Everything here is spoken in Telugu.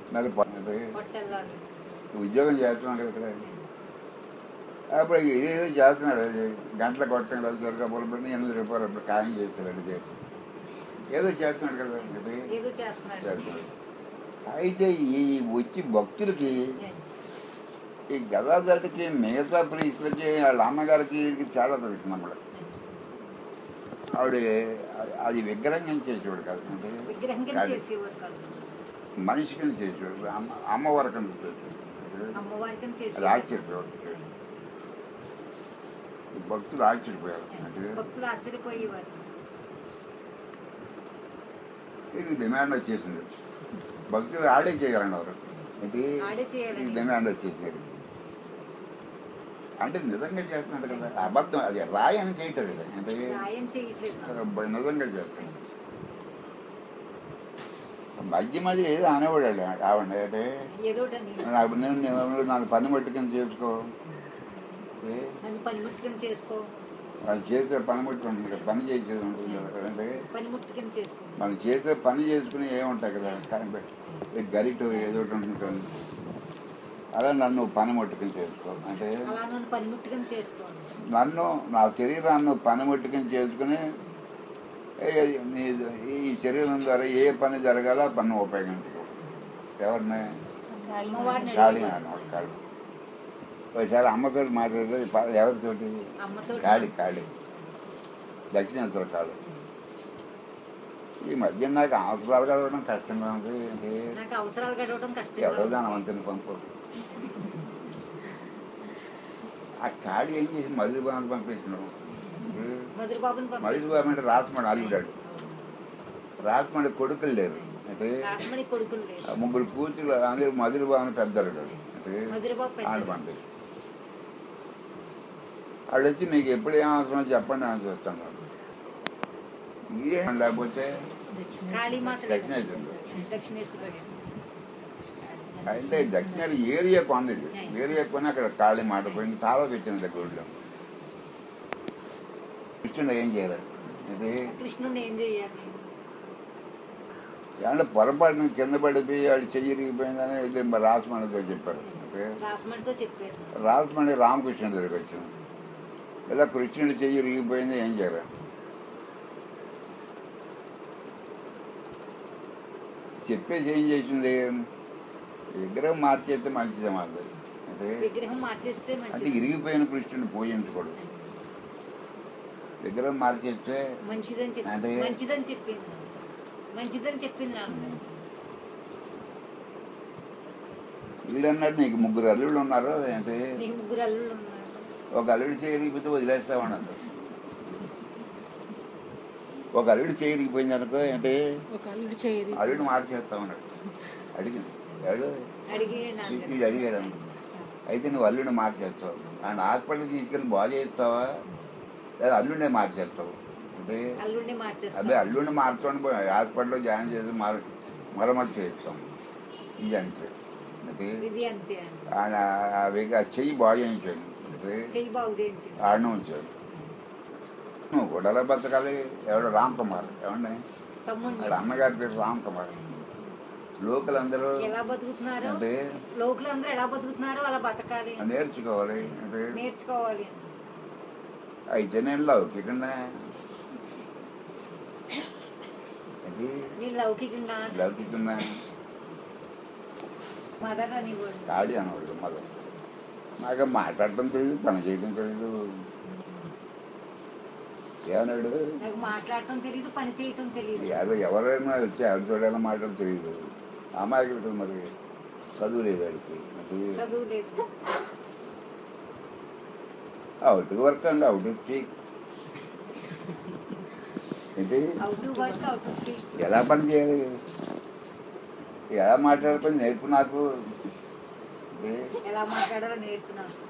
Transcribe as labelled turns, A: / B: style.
A: మరి పన్నది
B: పొట్టెళ్ళాలి
A: ఉద్యోగం చేస్తున్నాడు ఇక్కడ అప్పుడు ఏదో చేస్తున్నాడు అది గంటల కొట్టడం లేదు దొరకపోలు పడి ఎనిమిది రూపాయలు అప్పుడు ఖాయం చేస్తున్నాడు చేసి ఏదో చేస్తున్నాడు కదా ఇది
B: ఏదో చేస్తున్నాడు
A: చేస్తున్నాడు అయితే ఈ వచ్చి భక్తులకి ఈ గదాధరికి మిగతా ప్రీస్తులకి వాళ్ళ అమ్మగారికి వీళ్ళకి తేడా తెలుస్తుంది అన్నమాట ఆవిడ అది విగ్రహం చేసేవాడు కాదు అంటే
B: విగ్రహం కింద
A: కాదు.
B: చేసేవారు కాదు
A: మనిషి కింద చేసేవాడు అమ్మ అమ్మవారి కింద చేసేవాడు
B: అమ్మవారి కింద
A: అది
B: చేసేవారు
A: ఆశ్చర్యపోయాడు ఈ భక్తులు ఆశ్చర్యపోయారు అంటే
B: భక్తులు ఆశ్చర్యపోయేవారు
A: ఇది డిమాండ్ వచ్చేసింది భక్తులు ఆడే చేయాలండి ఎవరు ఇది
B: ఆడే చేయాలండి.
A: డిమాండ్ వచ్చేసింది అంటే నిజంగా చేస్తున్నాడు కదా అబద్ధం అది రాయి అని చేయటం కదా అంటే
B: రాయం చేయట్లేదు
A: అబ్బాయి నిజంగా చేస్తాడు మధ్య మధ్య ఏదో అనేవాడు ఆవిడ అంటే
B: ఏదోటని
A: నాకు నేను నేను నాకు పని మట్టుకుని చేసుకో ఏ?
B: నన్ను పనిముట్టుకుని చేసుకో
A: వాళ్ళు చేతిలో పని ఉంటుంది కదా పని చేసేది ఉంటుంది కదా అంటే
B: పనిముట్టుకుని చేసుకో
A: మన చేతిలో పని చేసుకుని ఏముంటాయి కదా కానీ ఈ గరిట ఏదో ఒకటి ఉంటుంది కదా. అలా నన్ను పని మట్టుకుని చేసుకో అంటే
B: అలా నన్ను పనిముట్టుకుని చేసుకో
A: నన్ను నా శరీరాన్ని పని మట్టుకుని చేసుకుని ఏ- నీ- ఈ శరీరం ద్వారా ఏ పని జరగాలో ఆ పని ఉపయోగించుకో ఎవరిని
B: అమ్మవారిని
A: ఖాళీ
B: అడిగేవారు.
A: అన్నమాట ఖాళీ ఒకసారి అమ్మతో మాట్లాడేది ప- ఎవరితోటి
B: అమ్మతో
A: ఖాళీ ఖాళీ దక్షిణేశ్వర ఖాళీ ఈ మధ్య నాకు అవసరాలు కలవడం కష్టంగా ఉంది ఏంటి
B: నాకు అవసరాలు గడవడం కష్టంగా
A: ఎవరో
B: ఉంది.
A: ధనవంతుని పంపు ఆ ఖాళీ ఏం చేసి మధుర బాబు పంపించినావు
B: మధురబాబుని
A: మధుర
B: పంపిస్తాను
A: బాబు అంటే రాసమణి అల్లుడాడు రాసమణి కొడుకులు లేరు అంటే
B: రాసమణి కొడుకులు లేదు
A: ఆ ముగ్గురు కూతురు అందరూ మధుర బాబుని పెద్దరుడు అంటే
B: మధురబాబు పెద్ద
A: ఆడు పంపించి వాళ్ళు వచ్చి మీకు ఎప్పుడు ఏం అవసరం చెప్పండి అని చూస్తాను ఇదేం లేకపోతే
B: కాళీ మాత
A: దక్షిణేశ్వరుడు
B: దక్షిణేశ్వరుడు
A: అంటే దక్షిణ ఏరియా కొంది ఇది. ఏరియా కొని అక్కడ కాళీ మాట పోయింది చాలా పెట్టింది దగ్గర ఊళ్ళో కృష్ణుడు ఏం చేయలేదు ఇది
B: కృష్ణుని ఏం చెయ్యాలి
A: అంటే పొరపాటున కింద పడిపోయి వాడు చెయ్యి ఇరిగిపోయిందని ఇది మరి రాసమణితో చెప్పారు అంటే
B: రాసమణితో చెప్పారు
A: రాసమణి రామకృష్ణుడి దగ్గరికి వచ్చాం ఇలా కృష్ణుడి చెయ్యి ఇరిగిపోయింది ఏం చేయాలి చెప్పేసి ఏం చేసింది విగ్రహం మార్చేస్తే మంచిదే మాది అంటే
B: విగ్రహం మార్చేస్తే
A: అంటే
B: మంచిది
A: ఇరిగిపోయిన కృష్ణుని పూజించకూడదు విగ్రహం మార్చేస్తే
B: మంచిదని చెప్పి
A: అంటే-
B: మంచిదని చెప్పింది మంచిదని చెప్పింది నాకు
A: వీడన్నట్టు నీకు ముగ్గురు అల్లుళ్ళు ఉన్నారు అంటే
B: నీకు ముగ్గురు అల్లుళ్ళు ఉన్నారు
A: ఒక అల్లుడు చేయరిగిపోతే వదిలేస్తామన్నది ఒక అల్లుడు చేయరిగిపోయింది అనుకో అంటే
C: ఒక అల్లుడు చేయరు
A: అల్లుడు మార్చేస్తామన్నాడు అడిగింది ఎవడు
B: అడిగి నాకు
A: వీడు అడిగాడు అన్న. అయితే నువ్వు అల్లుడిని మార్చేస్తావు ఆయన హాస్పిటల్కి తీసుకెళ్ళి బాగు చేస్తావా లేదా అల్లుడినే మార్చేస్తావు అంటే
B: అల్లుడిని
A: అదే
B: మార్చేస్తా
A: అల్లుడిని మార్చుకొని పోయి హాస్పిటల్లో జాయిన్ చేసి మార మరమ్మతు చేస్తాం ఇది అంతే అంటే
B: ఇది అంతే
A: ఆయన ఆ విగ చెయ్యి బాగు చేయించాడు అంటే
B: చెయ్యి బాగు చేయించి
A: ఆడనే ఉంచాడు నువ్వు గొడవలో బతకాలి ఎవడు రామ్ కుమార్ ఏమండి
B: తమ్ముడిని
A: వాళ్ళ అమ్మగారి పేరు రామ్ కుమార్ లోకలందరూ
B: ఎలా బతుకుతున్నారు
A: అంటే
B: లోకులు అందరూ ఎలా బతుకుతున్నారో అలా బతకాలి
A: నేర్చుకోవాలి అంటే
B: నేర్చుకోవాలి
A: అయితే నేను లౌకికంగా అది
B: నేను లౌకికంగా
A: లౌకికంగా
B: మదర్ అని కూడా
A: కాడి అనవాడు మళ్ళీ నాకు మాట్లాడటం తెలియదు పని చేయడం తెలియదు ఏమన్నాడు
B: నాకు మాట్లాడటం తెలియదు పని చేయటం తెలియదు
A: ఎవరు ఎవరైనా వచ్చి ఎవరి చూడాలో మాట్లాడటం తెలియదు అమ్మాయికి కదా మరి చదువు లేదు వాడికి అది
B: చదువు లేదు
A: అవుట్ వర్క్ అండి అవుట్ స్పీక్ ఏంటి
B: out to work out to speech
A: ఎలా పని చేయాలి ఎలా మాట్లాడాలి నేర్పు నాకు ఏ?
B: ఎలా మాట్లాడాలో నేర్పున్నాను